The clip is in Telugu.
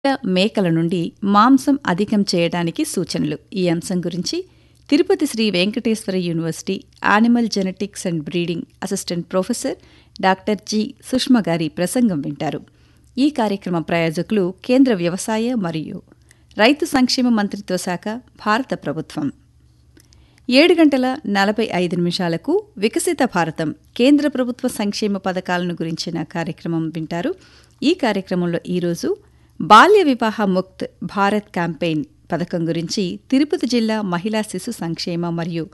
మేకల నుండి మాంసం అధికం చేయడానికి సూచనలు ఈ అంశం గురించి Tirupati Sri Venkateswara university animal genetics and breeding assistant professor doctor G Sushma గారి ప్రసంగం వింటారు ఈ కార్యక్రమ ప్రాయోజకులు కేంద్ర వ్యవసాయ మరియు రైతు సంక్షేమ మంత్రిత్వ శాఖ భారత ప్రభుత్వం ఏడు గంటల నలభై ఐదు నిమిషాలకు వికసిత భారతం కేంద్ర ప్రభుత్వ సంక్షేమ పథకాలను గురించిన కార్యక్రమం వింటారు ఈ కార్యక్రమంలో ఈరోజు బాల్య వివాహ ముక్త్ భారత్ క్యాంపెయిన్ పథకం గురించి తిరుపతి జిల్లా మహిళా శిశు సంక్షేమ మరియు